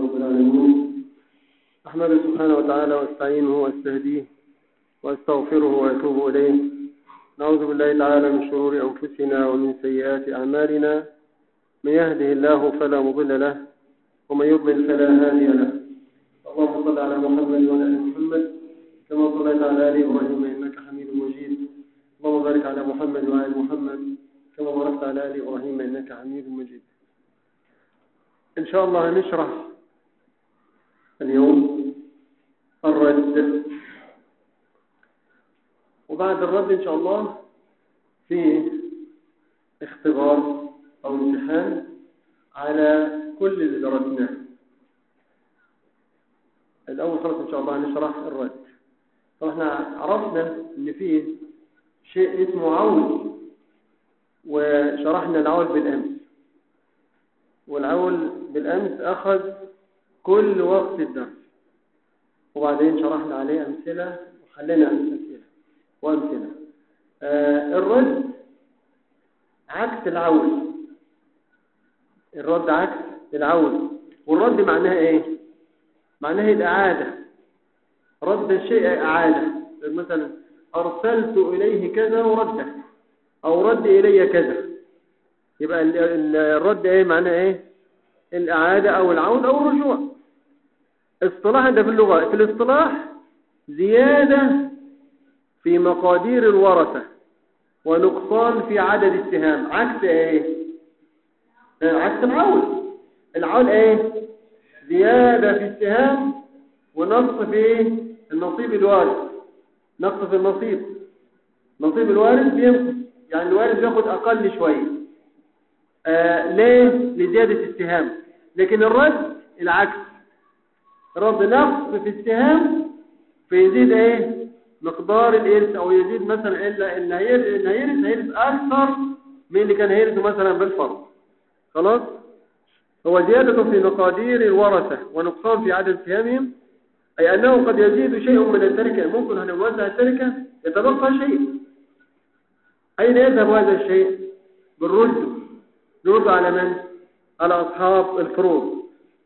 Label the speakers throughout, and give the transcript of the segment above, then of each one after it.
Speaker 1: رب العالمين أحمد سبحانه وتعالى واستعينه واستهديه واستغفره وأتوب إليه نعوذ بالله تعالى من شرور أنفسنا ومن سيئات أعمالنا من يهده الله فلا مضل له ومن يضلل فلا هادي له اللهم صل على محمد وعلى آل محمد كما صليت على آل إبراهيم إنك حميد مجيد اللهم بارك على محمد وعلى آل محمد كما باركت على آل إبراهيم إنك حميد مجيد إن شاء الله نشرح اليوم الرد وبعد الرد إن شاء الله في اختبار أو امتحان على كل اللي درسناه الأول خلص إن شاء الله نشرح الرد فإحنا عرفنا إن فيه شيء اسمه عول وشرحنا العول بالأمس والعول بالأمس أخذ كل وقت الدرس وبعدين شرحنا عليه أمثلة وخلينا أمثلة وأمثلة آه الرد عكس العول الرد عكس العول والرد معناها ايه معناها الإعادة رد الشيء إعادة مثلا أرسلت إليه كذا ورده أو رد إلي كذا يبقى الرد ايه معناه ايه الإعادة أو العود أو الرجوع اصطلاح ده في اللغة في الاصطلاح زيادة في مقادير الورثة ونقصان في عدد السهام عكس ايه عكس العول العول ايه زيادة في السهام ونقص في النصيب الوارث نقص في النصيب نصيب الوارث بينقص يعني الوارث بياخد أقل شوية آه ليه لزيادة السهام لكن الرد العكس الرد نقص في السهام فيزيد ايه مقدار الإرث أو يزيد مثلا إلا إن هيرث هيرث هيرث أكثر من اللي كان هيرث مثلا بالفرض خلاص هو زيادة في مقادير الورثة ونقصان في عدد سهامهم أي أنه قد يزيد شيء من التركة ممكن أن نوزع التركة يتبقى شيء أين يذهب هذا الشيء بالرد نرد على من على أصحاب الفروض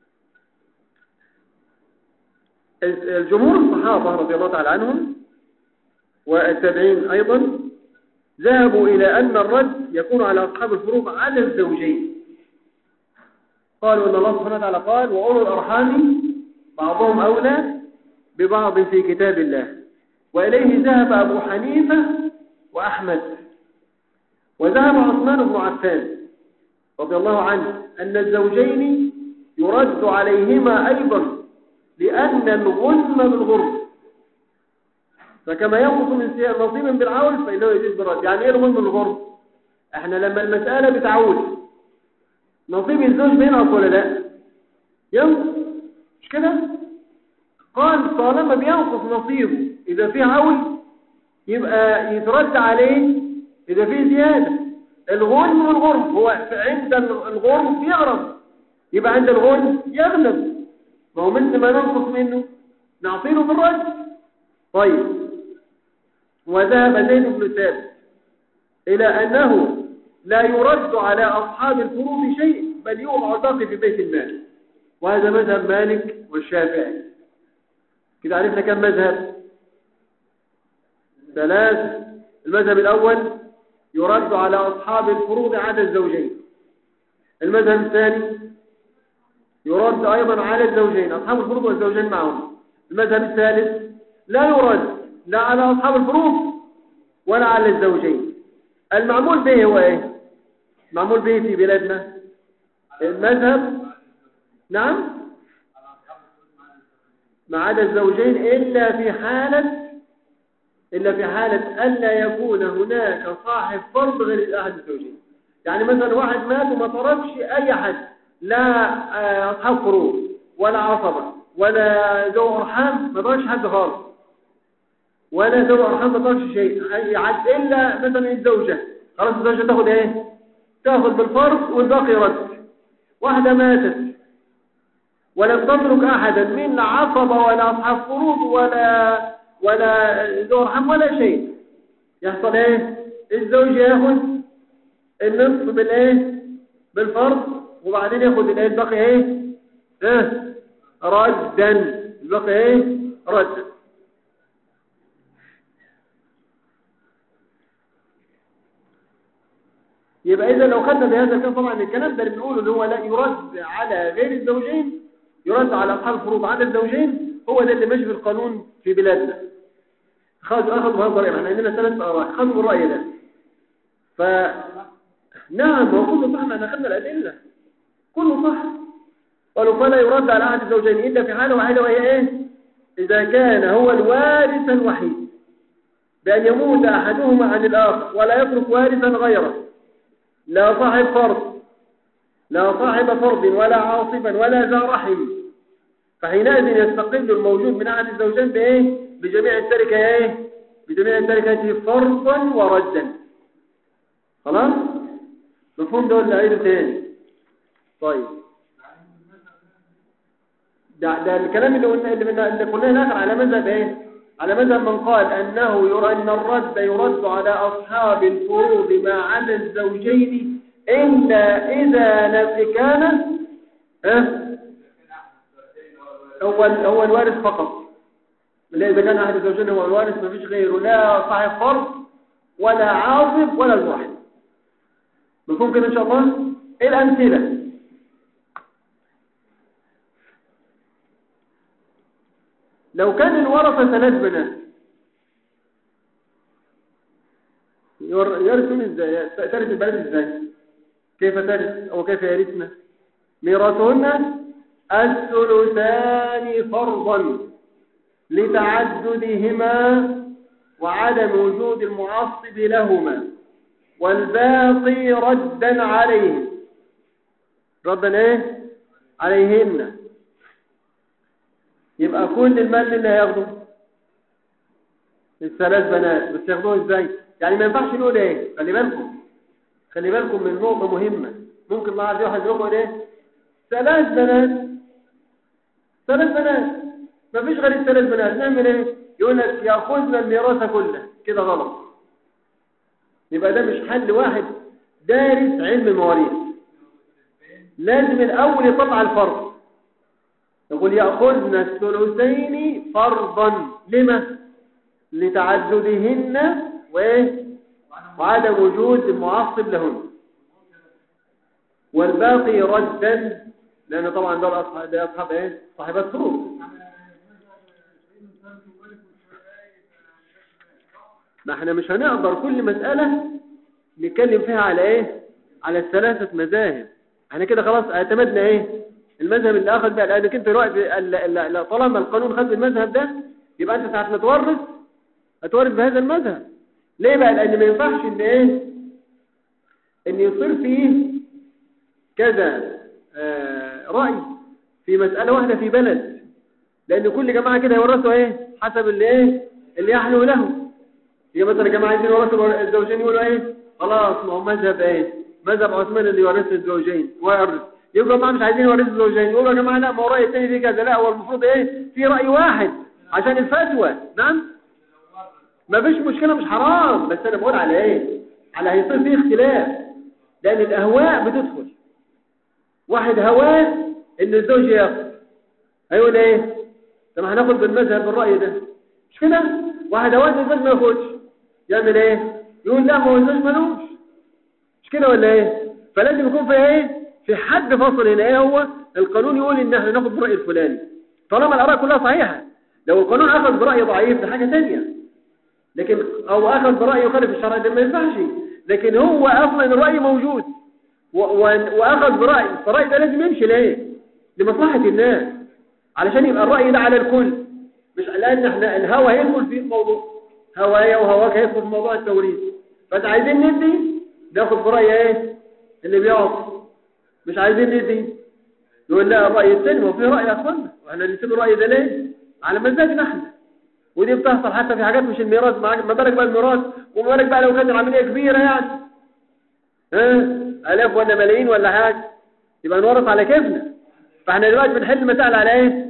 Speaker 1: الجمهور الصحابة رضي الله تعالى عنهم والتابعين أيضا ذهبوا إلى أن الرد يكون على أصحاب الفروض على الزوجين قالوا أن الله سبحانه وتعالى قال وأولو الأرحام بعضهم أولى ببعض في كتاب الله وإليه ذهب أبو حنيفة وأحمد وذهب عثمان بن عفان رضي الله عنه أن الزوجين يرد عليهما أيضا لأن الغنم بالغرب فكما ينقص من نصيب بالعول فإنه يزيد بالرد يعني إيه الغنم بالغرب احنا لما المسألة بتعول نصيب الزوج بينقص ولا لا ينقص مش كده قال طالما بينقص نصيبه إذا فيه عول يبقى يترد عليه إذا فيه زيادة الغنم والغرم هو عند الغرم يغرم يبقى عند الغنم يغلب ما هو مثل ما ننقص منه نعطيله بالرد طيب وذهب زيد بن ثابت إلى أنه لا يرد على أصحاب الفروض شيء بل يوضع باقي في بيت المال وهذا مذهب مالك والشافعي كده عرفنا كم مذهب ثلاث المذهب الأول يرد على أصحاب الفروض عدا الزوجين المذهب الثاني يرد أيضا على الزوجين أصحاب الفروض والزوجين معهم المذهب الثالث لا يرد لا على أصحاب الفروض ولا على الزوجين المعمول به هو إيه معمول به في بلادنا المذهب نعم ما عدا الزوجين إلا في حالة إلا في حالة ألا يكون هناك صاحب فرض غير أحد الزوجين يعني مثلا واحد مات وما تركش أي حد لا أصحاب فروض ولا عصبة ولا ذو أرحام ما تركش حد خالص ولا ذو أرحام ما تركش شيء إلا مثلا الزوجة خلاص الزوجة تاخد إيه تاخد بالفرض والباقي رد واحدة ماتت ولم تترك أحدا من عصبة ولا أصحاب فروض ولا ولا ذو أرحام ولا شيء يحصل إيه الزوج ياخد النصف بالإيه بالفرض وبعدين ياخد الإيه الباقي إيه إيه ردا الباقي ايه ردا يبقى إذا لو خدنا بهذا الكلام طبعا الكلام ده اللي بنقوله اللي هو لا يرد على غير الزوجين يرد على أصحاب الفروض على الزوجين هو ده اللي ماشي في القانون في بلادنا خذوا أخذوا بهذا الرأي احنا عندنا ثلاث آراء خذوا الرأي ده ف نعم هو كله صح احنا أخذنا الأدلة كله صح قالوا فلا يرد على أحد الزوجين إلا في حالة واحدة وهي إيه إذا كان هو الوارث الوحيد بأن يموت أحدهما عن الآخر ولا يترك وارثا غيره لا صاحب فرض لا صاحب فرض ولا عاصبا ولا ذا رحم فحينئذ يستقل الموجود من أحد الزوجين بإيه بجميع التركة إيه بجميع التركة فرضا وردا خلاص مفهوم ده ولا عيده تاني طيب ده, ده الكلام اللي قلنا اللي قلناه الاخر على مذهب ايه على مذهب من قال أنه يرى أن الرد يرد على أصحاب الفروض ما عدا الزوجين إلا إذا كان هو هو الوارث فقط إلا إذا كان أحد الزوجين هو الوارث ما فيش غيره لا صاحب فرض ولا عاصب ولا الواحد مفهوم كده إن شاء الله إيه الأمثلة لو كان الورثة ثلاث بنات يرثون ازاي ترث البنات ازاي كيف ترث او كيف يرثنا ميراثهن الثلثان فرضا لتعددهما وعدم وجود المعصب لهما والباقي ردا عليهم ردا ايه عليهن يبقى كل المال اللي هياخده الثلاث بنات بس ياخدوه ازاي يعني ما ينفعش نقول ايه خلي بالكم خلي بالكم من نقطة مهمة ممكن الله عز وجل يقول ايه ثلاث بنات ثلاث بنات ما فيش غير الثلاث بنات نعمل ايه يقول لك ياخذنا الميراث كله كده غلط يبقى ده مش حل واحد دارس علم المواريث لازم الاول يطلع الفرض يقول يأخذن الثلثين فرضا لما لتعددهن وايه وعدم وجود المعصب لهن والباقي ردا لأن طبعا دول أصحاب, ده أصحاب إيه صاحبات فروض ما احنا مش هنقدر كل مسألة نتكلم فيها على ايه على الثلاثة مذاهب احنا كده خلاص اعتمدنا ايه المذهب اللي اخذ بقى لانك انت دلوقتي طالما القانون خد المذهب ده يبقى انت ساعه ما تورث هتورث بهذا المذهب ليه بقى لان ما ينفعش ان ايه ان يصير فيه كذا آه راي في مساله واحده في بلد لان كل جماعه كده يورثوا ايه حسب اللي ايه اللي يحلو له يبقى مثلا جماعه عايزين يورثوا الزوجين يقولوا ايه خلاص ما هو مذهب ايه مذهب عثمان اللي يورث الزوجين ويورث يبقى ما مش عايزين يورثوا الزوجين يقولوا يا جماعه لا ما هو راي الثاني في كذا لا هو المفروض ايه في راي واحد عشان الفتوى نعم ما فيش مشكله مش حرام بس انا بقول على ايه على هيصير فيه اختلاف لان الاهواء بتدخل واحد هواه ان الزوج ياخد هيقول ايه طب هناخد بالمذهب بالراي ده مش كده واحد هواه ان الزوج ما ياخدش يعمل ايه يقول لا ما هو الزوج ملوش مش كده ولا ايه فلازم يكون في ايه في حد فصل هنا ايه هو القانون يقول ان احنا ناخد برأي الفلاني طالما الاراء كلها صحيحة لو القانون اخذ برأي ضعيف ده حاجة ثانيه لكن او اخذ برأي يخالف الشرع ده ما ينفعش لكن هو اصلا الرأي موجود واخذ برأي فالرأي ده لازم يمشي ليه لمصلحة الناس علشان يبقى الرأي ده على الكل مش لان احنا الهوى هيدخل في الموضوع هوايا وهواك هيدخل في موضوع التوريث فانت عايزين ندي ناخد برأي ايه اللي بيعطي مش عايزين ندي يقول لا الرأي الثاني ما في رأي يا اخوانا واحنا نسيب الرأي ده ليه على مزاجنا احنا ودي بتحصل حتى في حاجات مش الميراث ما بالك بقى الميراث وما بالك بقى لو كانت العملية كبيرة يعني ها الاف ولا ملايين ولا حاجة يبقى نورث على كيفنا فاحنا دلوقتي بنحل المسائل على ايه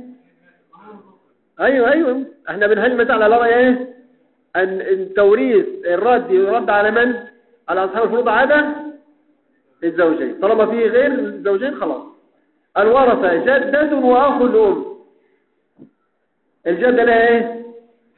Speaker 1: ايوه ايوه احنا بنحل المسائل على رأي ايه ان التوريث الرد يرد على من على اصحاب الفروض عاده الزوجين طالما فيه غير الزوجين خلاص الورثة جدة وأخ الأم الجدة لها ايه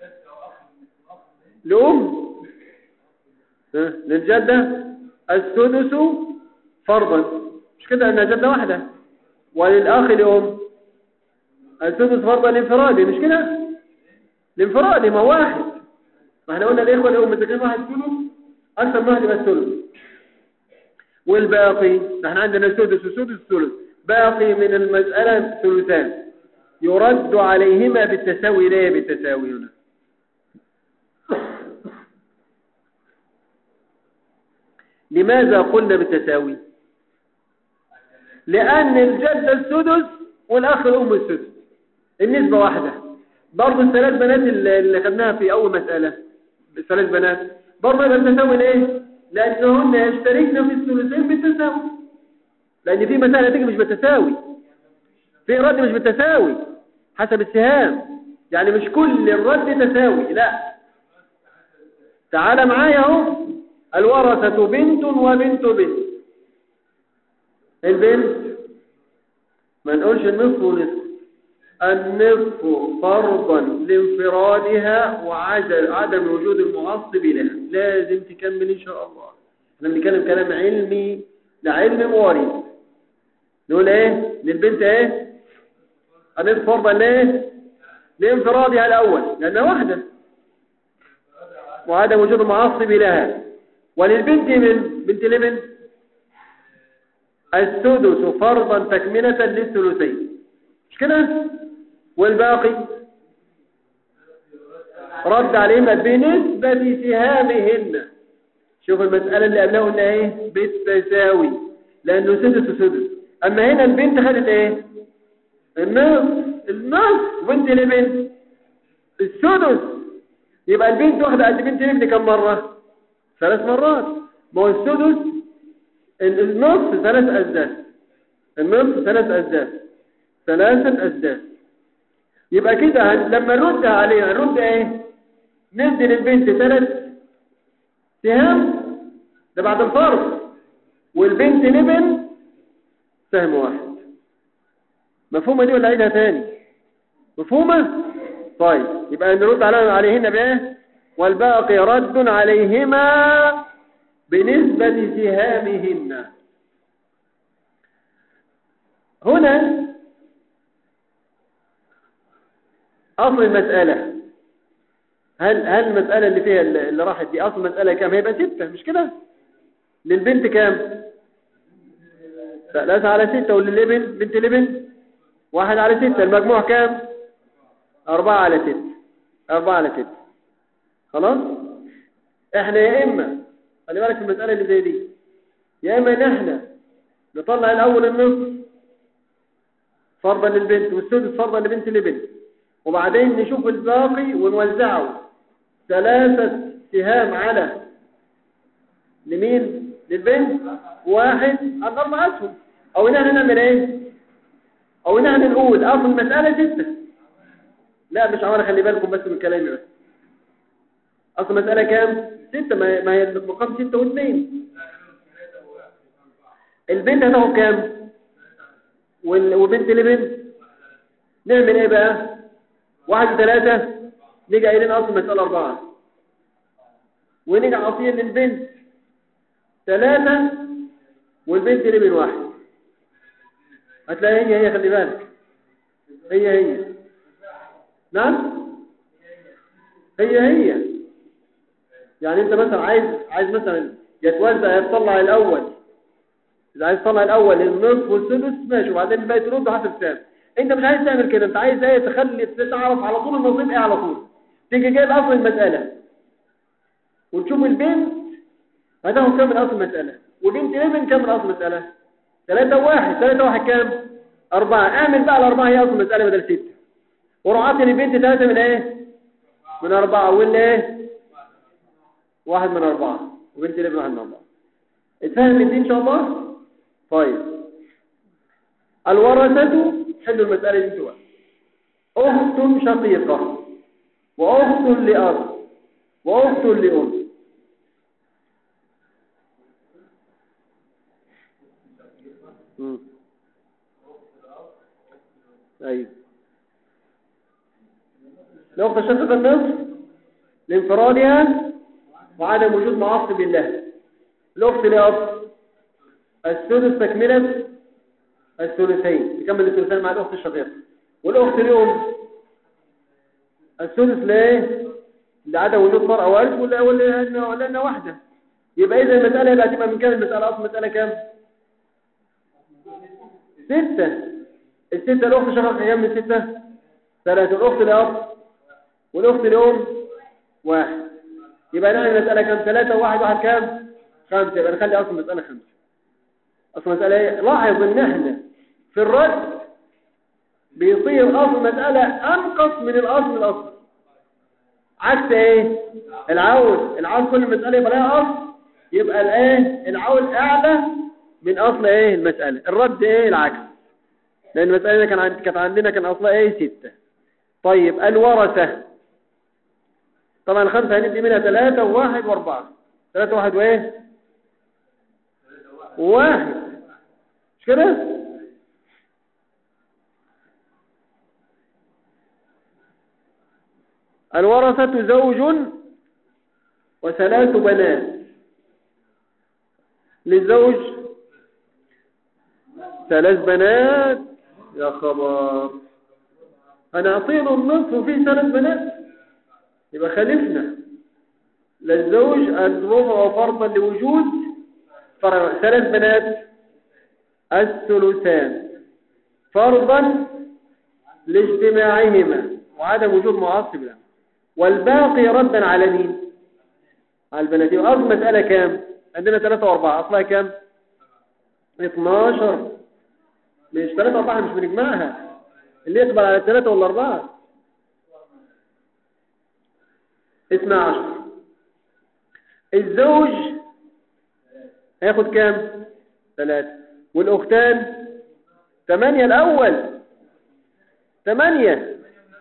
Speaker 1: لأم ها؟ للجدة السدس فرضا مش كده انها جدة واحدة وللأخ لأم السدس فرضا لانفرادي مش كده الانفرادي ما واحد ما احنا قلنا الإخوة لأم إذا كان واحد ثلث أكثر من واحد يبقى الثلث والباقي نحن عندنا سدس وسدس ثلث باقي من المسألة ثلثان يرد عليهما بالتساوي ليه بالتساوي هنا لماذا قلنا بالتساوي لأن الجد السدس والأخ الأم السدس النسبة واحدة برضو الثلاث بنات اللي خدناها في أول مسألة الثلاث بنات برضو يبقى التساوي ليه لأنهن يشتركن في الثلثين بالتساوي لأن في مسألة تيجي مش بالتساوي في رد مش بالتساوي حسب السهام يعني مش كل الرد تساوي لا تعال معايا اهو الورثة بنت وبنت بنت البنت ما نقولش النصف ونصف النصف فرضا لانفرادها وعدم وجود المعصب لها لازم تكمل ان شاء الله احنا بنتكلم كلام علمي لعلم مواريث نقول ايه للبنت ايه النصف فرضا ليه لانفرادها الاول لانها واحده وعدم وجود المعصب لها وللبنت من بنت لبن السدس فرضا تكملة للثلثين مش كده والباقي رد عليهما بنسبة سهامهن شوف المسألة اللي قبلها قلنا ايه بالتساوي لأنه سدس وسدس أما هنا البنت خدت ايه النصف النصف وبنت لبنت السدس يبقى البنت واخدة قد بنت لبن كم مرة ثلاث مرات ما هو السدس النصف ثلاث أسداس النصف ثلاث أسداس ثلاثة أسداس يبقى كده لما نرد عليها نرد ايه ندي للبنت ثلاث سهام ده بعد الفرض والبنت لبن سهم واحد مفهومة دي ولا عيدها تاني مفهومة طيب يبقى نرد عليهن بايه والباقي رد عليهما بنسبة سهامهن هنا أصل المسألة هل هل المسألة اللي فيها اللي راحت دي أصل المسألة كام هيبقى ستة مش كده للبنت كام ثلاثة على ستة وللابن بنت الابن واحد على ستة المجموع كام أربعة على ستة أربعة على ستة خلاص احنا يا إما خلي بالك في المسألة اللي زي دي يا إما إن احنا نطلع الأول النصف فرضا للبنت والسدس فرضا لبنت الابن وبعدين نشوف الباقي ونوزعه ثلاثة سهام على لمين للبنت واحد على أربع أسهم أو إن احنا نعمل إيه أو إن احنا نقول أصل المسألة ستة لا مش عمال خلي بالكم بس من كلامي بس أصل المسألة كام ستة ما هي المقام ستة واثنين البنت هتاخد كام وبنت لبنت نعمل ايه بقى واحد وثلاثة نيجي قايلين اصل المسألة اربعة ونيجي عصير للبنت ثلاثة والبنت لبن واحد هتلاقي هي هي خلي بالك هي هي نعم هي هي يعني انت مثلا عايز عايز مثلا يتوزع يطلع الاول اذا عايز تطلع الاول النصف والسدس ماشي وبعدين الباقي ترد حسب سام انت مش عايز تعمل كده انت عايز ايه تخلي تعرف على طول النصيب ايه على طول تيجي جايب اصل المساله وتشوف البنت هتاخد كام من اصل المساله وبنت ابن كام من اصل المساله ثلاثة واحد ثلاثة واحد كام أربعة اعمل بقى الأربعة هي أصل المسألة بدل ستة ورعاة البنت ثلاثة من ايه من أربعة واللي ايه واحد من أربعة وبنت الابن واحد من أربعة اتفهم الدين إن شاء الله طيب الورثة حلوا المسألة دي سوا أخت شقيقة وأخت لأب وأخت لأم أيوه الأخت الشقيقة النصف لانفرادها وعدم وجود معصب لله الأخت لأب السدس تكملة الثلثين يكمل الثلثين مع الأخت الشقيقة والأخت اليوم السدس ليه لعدم وجود فرع وارث ولا ولا ولا انها واحده يبقى اذا المساله اللي هتبقى من كام المساله اصلا المساله كام ستة الستة الأخت شغل أيام من ستة ثلاثة الأخت الأب والأخت الأم واحد يبقى نحن المسألة كام ثلاثة وواحد واحد كام خمسة يبقى نخلي أصلا المسألة خمسة أصلا المسألة إيه لاحظ إن إحنا في الرد بيصير أصل المسألة أنقص من الأصل الأصل عكس إيه العول العول كل مسألة يبقى لها أصل يبقى الإيه العول أعلى من أصل إيه المسألة الرد إيه العكس لأن المسألة كان عند كانت عندنا كان أصلها إيه ستة طيب الورثة طبعا الخمسة هندي منها ثلاثة وواحد وأربعة ثلاثة واحد وإيه واحد مش كده الورثة زوج وثلاث بنات للزوج ثلاث بنات يا خبر أنا أعطيله النصف وفيه ثلاث بنات يبقى خالفنا للزوج الربع فرضا لوجود فرع ثلاث بنات الثلثان فرضا لاجتماعهما وعدم وجود معصب له والباقي ردا على مين على البنات يبقى أصل مسألة كام عندنا ثلاثة وأربعة أصلها كام 12 مش ثلاثة أربعة مش بنجمعها اللي يقبل على الثلاثة ولا أربعة اثنى عشر الزوج هياخد كام ثلاثة والأختان ثمانية الأول ثمانية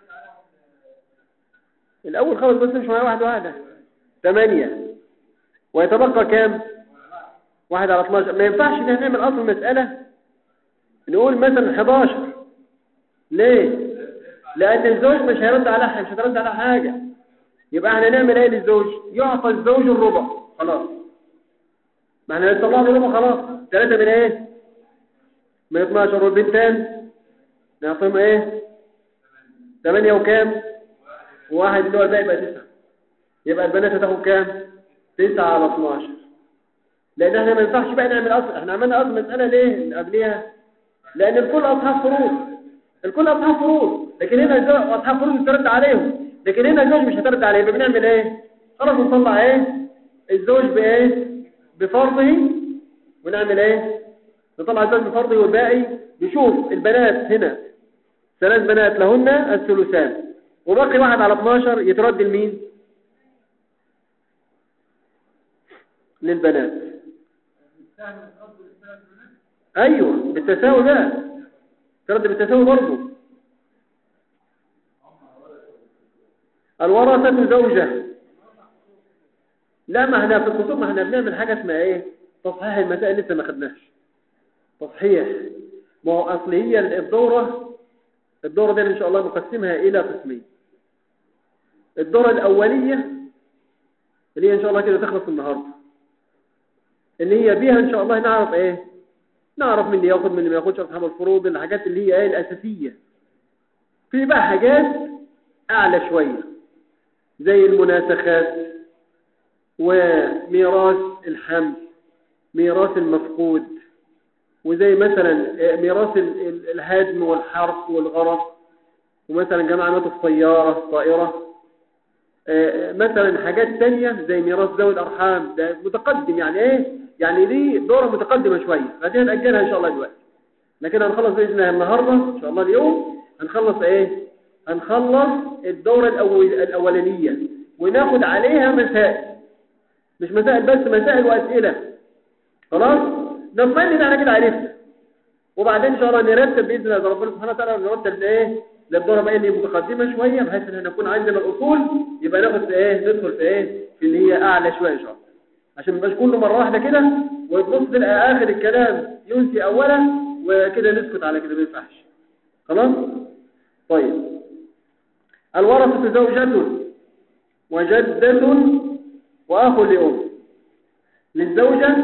Speaker 1: الأول خالص بس مش معايا واحد واحدة ثمانية ويتبقى كام واحد على 12 ما ينفعش ان نعمل أصل المسألة نقول مثلا 11 ليه لأن الزوج مش هيرد على حاجة مش هترد على حاجة يبقى احنا نعمل ايه للزوج يعطى الزوج الربع خلاص ما احنا نطلع له الربع خلاص ثلاثة من ايه من 12 والبنتان نعطيهم ايه 8 وكام وواحد اللي هو الباقي يبقى 9 يبقى البنات هتاخد كام 9 على 12 لان احنا ما ينفعش بقى نعمل اصل احنا عملنا اصل مسألة ليه اللي قبليها لان الكل اصحاب فروض الكل اصحاب فروض لكن هنا اصحاب فروض ترد عليهم لكن هنا الزوج مش هترد عليه يبقى بنعمل ايه خلاص نطلع ايه الزوج بايه بفرضه ونعمل ايه نطلع الزوج بفرضه والباقي نشوف البنات هنا ثلاث بنات لهن الثلثان وباقي واحد على 12 يترد لمين للبنات ايوه بالتساوي ده ترد بالتساوي برضه الورثة زوجة لا ما احنا في الكتب ما احنا بنعمل حاجة اسمها ايه تصحيح المسائل لسه ما خدناش تصحيح ما هو اصل هي الدورة الدورة دي ان شاء الله نقسمها الى قسمين الدورة الاولية اللي هي ان شاء الله كده تخلص النهاردة اللي هي بيها ان شاء الله نعرف ايه نعرف من اللي ياخد من اللي ما ياخدش اصحاب الفروض الحاجات اللي هي ايه الاساسية في بقى حاجات اعلى شوية زي المناسخات وميراث الحمل ميراث المفقود وزي مثلا ميراث الهدم والحرق والغرق ومثلا جماعة ماتوا في طيارة طائرة مثلا حاجات تانية زي ميراث ذوي الأرحام ده متقدم يعني ايه يعني دي دورة متقدمة شوية فدي هنأجلها ان شاء الله دلوقتي لكن هنخلص بإذن الله النهاردة ان شاء الله اليوم هنخلص ايه هنخلص الدورة الأول الأولانية وناخد عليها مسائل مش مسائل بس مسائل وأسئلة خلاص نطمئن ان احنا كده عرفنا وبعدين ان شاء الله نرتب باذن الله ربنا سبحانه وتعالى نرتب لايه للدوره بقى اللي متقدمه شويه بحيث ان احنا نكون عندنا الاصول يبقى ناخد في ايه ندخل في ايه في اللي هي اعلى شويه ان شاء الله عشان ما يبقاش كله مره واحده كده وتبص تلقى اخر الكلام ينسي اولا وكده نسكت على كده ما ينفعش خلاص طيب الورثة زوجة وجدة وأخ لأم للزوجة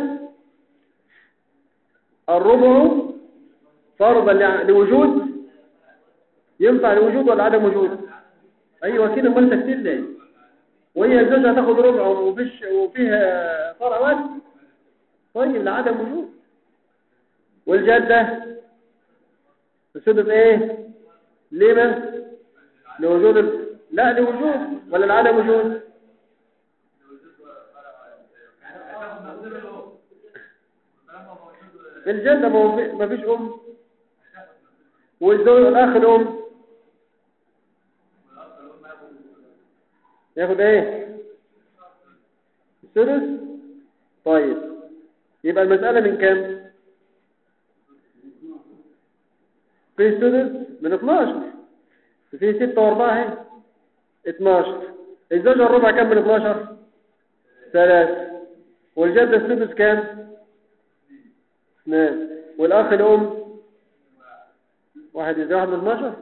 Speaker 1: الربع فرضا لوجود ينفع لوجود ولا عدم وجود ايوه كده امال تكتير ليه وهي الزوجه تاخد ربع وفيش وفيها فرع واحد طيب لعدم وجود والجده بسبب ايه لما لوجود ال... لا لوجود ولا لعدم وجود الجده ما فيش ام والزوج الاخ الام ياخد ايه السدس طيب يبقى المسألة من كام في السدس من 12 في 6 و4 اهي 12 الزوج الربع كام من 12 3 والجدة السدس كام 2 والاخ الام واحد يزيد واحد من 12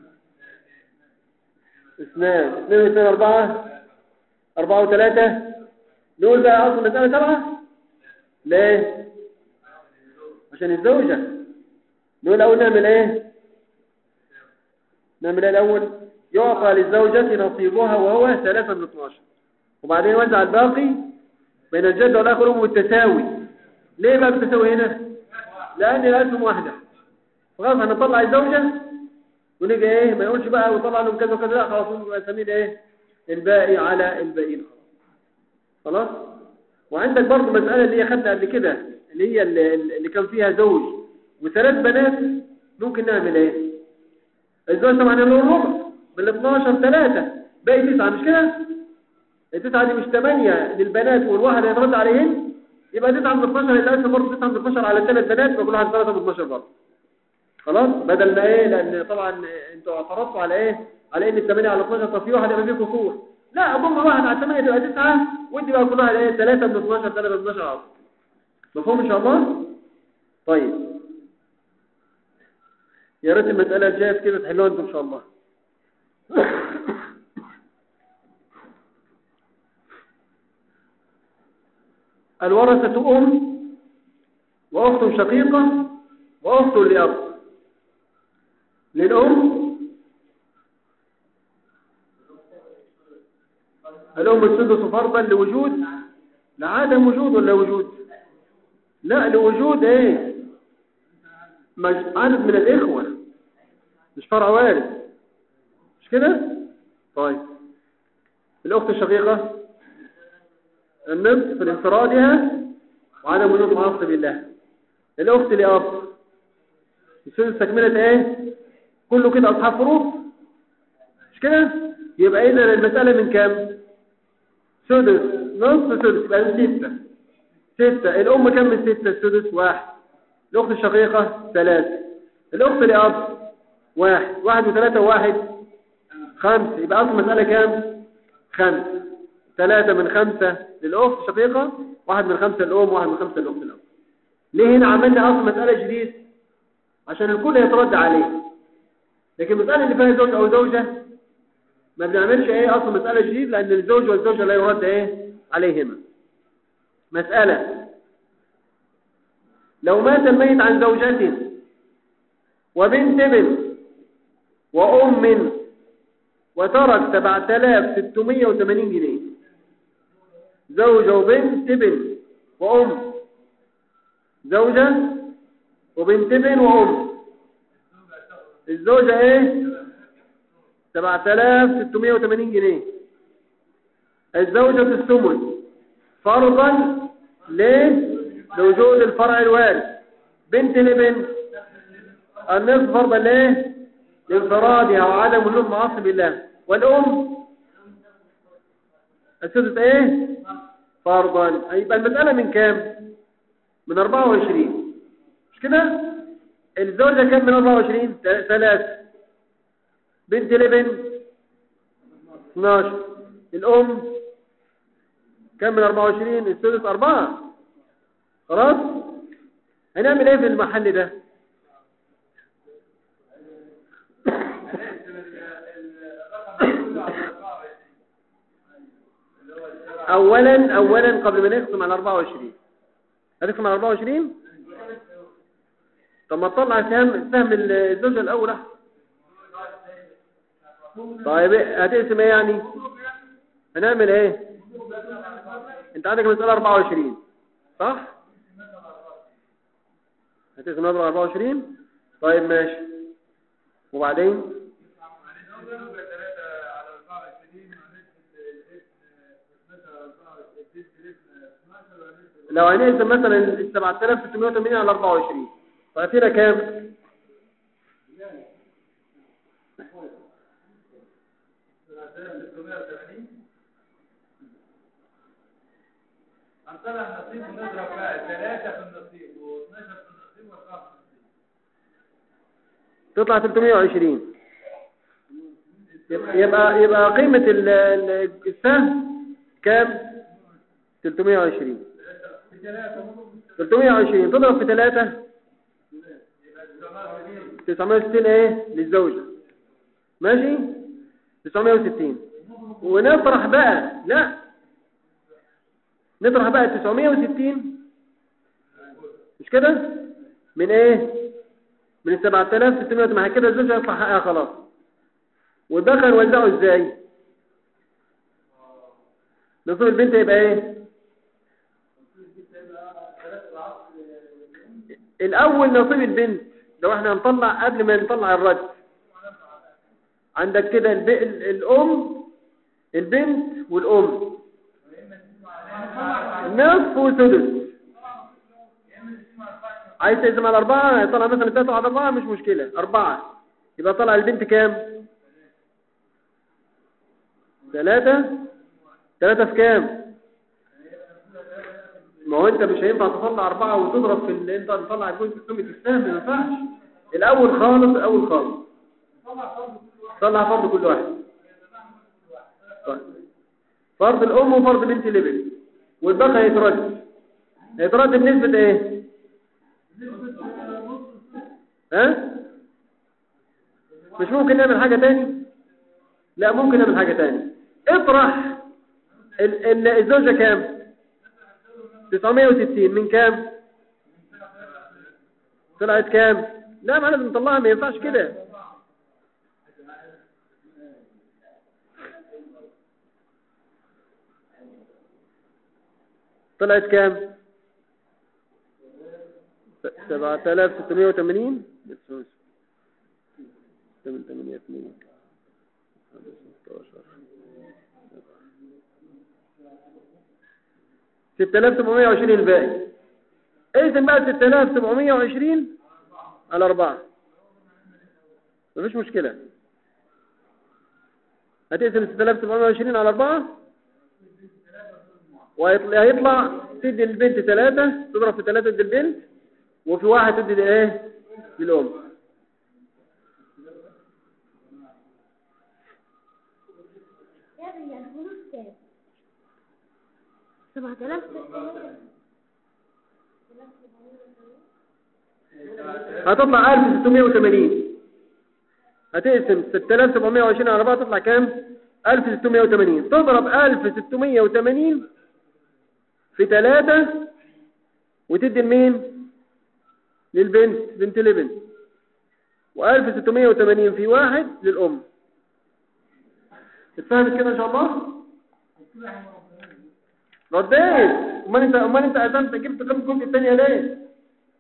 Speaker 1: اثنان اثنين واثنين أربعة أربعة وثلاثة نقول بقى أصل المسألة سبعة ليه عشان الزوجة نقول أول نعمل إيه نعمل إيه الأول يعطى للزوجة نصيبها وهو ثلاثة من 12 وبعدين يوزع الباقي بين الجد والآخر بالتساوي ليه بقى بالتساوي هنا لأن الأسهم واحدة فخلاص هنطلع الزوجة ونيجي ايه ما يقولش بقى وطلع لهم كذا وكذا لا خلاص يبقى اسميه ايه الباقي على الباقيين خلاص وعندك برضه مسألة اللي هي خدنا قبل كده اللي هي اللي, اللي كان فيها زوج وثلاث بنات ممكن نعمل ايه الزوج طبعا له الربع من 12 ثلاثة باقي تسعة مش كده التسعة دي مش ثمانية للبنات والواحد هيترد عليهن يبقى 9 من 12 يتقسم برضه 9 من 12 على الثلاث بنات يبقى كل واحد 3 من 12 برضه خلاص بدل ما ايه لان طبعا انتوا اعترضتوا على ايه على ان الثمانية على 12 طب في واحد يبقى فيه كسور لا اضم واحد على 8 تبقى 9 ودي بقى كل واحد ايه 3 من 12 3 من 12 عصر مفهوم ان شاء الله طيب يا ريت المساله الجايه كده تحلوها انتم ان شاء الله الورثة أم وأخت شقيقة وأخت لأب للأم الأم السدس فرضا لوجود لعدم وجود ولا وجود لا لوجود ايه مش عدد من الإخوة مش فرع وارث مش كده طيب الأخت الشقيقة النصف لانفرادها وعدم وجود معاصر بالله الأخت لأب السدس تكملة ايه كله كده أصحاب فروض مش كده يبقى إذا المسألة من كام سدس نصف سدس يبقى ستة ستة الأم كم من ستة السدس واحد الأخت الشقيقة ثلاثة الأخت لأب واحد واحد وثلاثة واحد خمسة يبقى أصل المسألة كام خمسة ثلاثة من خمسة للأخت الشقيقة واحد من خمسة الأم واحد من خمسة الأخت الأب ليه هنا عملنا أصل مسألة جديد عشان الكل يترد عليه لكن المسألة اللي فيها زوج أو زوجة ما بنعملش ايه اصل مسألة جديد لان الزوج والزوجة لا يرد ايه عليهما مسألة لو مات الميت عن زوجة وبنت بنت وأم وترك 7680 جنيه زوجة وبنت بنت وأم زوجة وبنت بنت وأم الزوجة ايه 7680 جنيه الزوجة الثمن فرضا ليه لوجود الفرع الوارث بنت لبنت النصف فرضا ليه لانفرادها وعدم وجود معصب الله والأم السدس ايه فرضا يبقى المسألة من كام من 24 مش كده الزوجة كام من 24 ثلاثة بنت لبن 12 الأم كم من 24 الثلث أربعة خلاص هنعمل ايه في المحل ده اولا اولا قبل ما نقسم على 24 هتقسم على 24 طب ما تطلع سهم سهم الزوجة الاول أحسن. طيب هتقسم ايه يعني هنعمل ايه انت عندك مسألة 24 صح هتقسم نضرب 24 طيب ماشي وبعدين لو هنقسم مثلا ال 7680 على 24 فأتينا كام
Speaker 2: هنطلع النصيب ونضرب بقى ثلاثة في النصيب و12 في النصيب وأربعة في النصيب
Speaker 1: تطلع 320 يبقى يبقى قيمة ال- ال- السهم كام 320 320 تضرب في 3 960 ايه للزوجة ماشي 960 ونطرح بقى لا نطرح بقى 960 مش كده من ايه من ال 7600 مع كده الزوجة يطلع حقها خلاص والباقي نوزعه ازاي نصيب البنت يبقى ايه الاول نصيب البنت لو احنا هنطلع قبل ما نطلع الرجل عندك كده الب... ال- الام البنت والام نصف وسدس عايز تقسم على أربعة يطلع مثلا تلاتة على أربعة مش مشكلة أربعة يبقى طلع البنت كام ثلاثة ثلاثة في كام ما هو انت مش هينفع تطلع أربعة وتضرب في اللي انت تطلع الجزء قيمة السهم ما ينفعش الأول خالص الأول خالص طلع فرض كل واحد طيب. فرض الأم وفرض بنت الابن والباقي هيترد هيترد بنسبة ايه ها مش ممكن نعمل حاجة تاني لا ممكن نعمل حاجة تاني اطرح ال- ال- الزوجة كام 960 من كام طلعت كام لا ما لازم نطلعها ما ينفعش كده طلعت كام 7680 بس 8 2 6720 الباقي اذن بقى 6720 على 4 مفيش مشكلة هتقسم 6720 على 4 وهيطلع هيطلع تدي البنت 3 تضرب في 3 تدي البنت وفي واحد تدي ايه للأم
Speaker 3: يا ابني الفلوس كام؟ سبعة آلاف
Speaker 1: هتطلع 1680 هتقسم 6720 على 4 تطلع كام 1680 تضرب 1680 في 3 وتدي لمين للبنت بنت الابن و1680 في واحد للأم اتفهمت كده ان شاء الله رديت امال انت امال انت قسمت جبت كم الجزء الثانيه ليه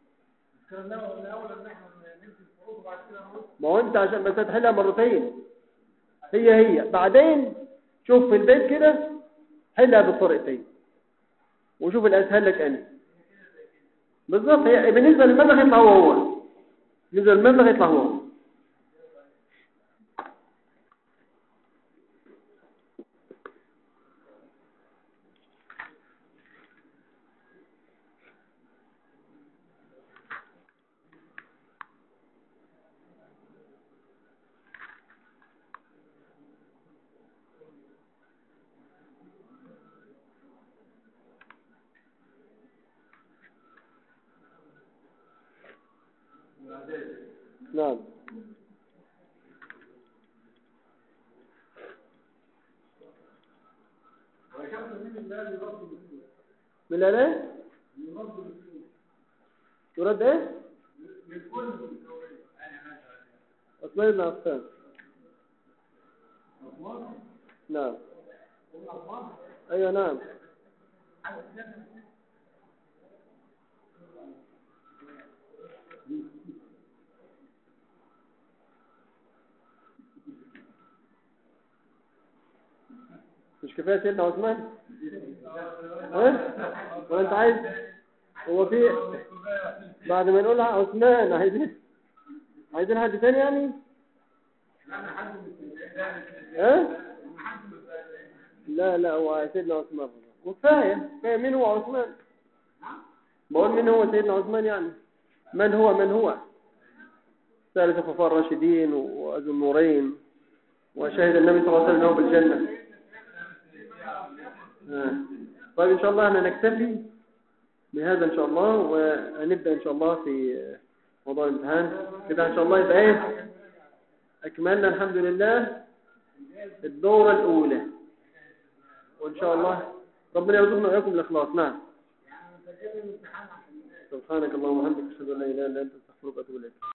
Speaker 1: ما هو انت عشان بس هتحلها مرتين هي هي بعدين شوف في البيت كده حلها بالطريقتين وشوف الاسهل لك انا بالظبط هي بالنسبه للمبلغ يطلع هو هو بالنسبه للمبلغ يطلع هو هو نعم من لا لا يرد ايه عثمان بن عفان نعم ايوه نعم مش كفايه سيدنا عثمان ها ولا انت عايز هو في بعد ما نقول عثمان عايزين عايزين حد تاني يعني ها لا لا هو سيدنا عثمان وكفايه كفايه مين هو عثمان بقول مين هو سيدنا عثمان يعني من هو من هو ثالث خلفاء الراشدين وذو النورين وشهد النبي صلى الله عليه وسلم بالجنه آه. طيب إن شاء الله أنا نكتفي بهذا إن شاء الله ونبدأ إن شاء الله في موضوع الامتحان كده إن شاء الله يبقى إيه أكملنا الحمد لله الدورة الأولى وإن شاء الله ربنا يرزقنا وإياكم الإخلاص نعم سبحانك اللهم وبحمدك أشهد أن لا إله إلا أنت أستغفرك وأتوب إليك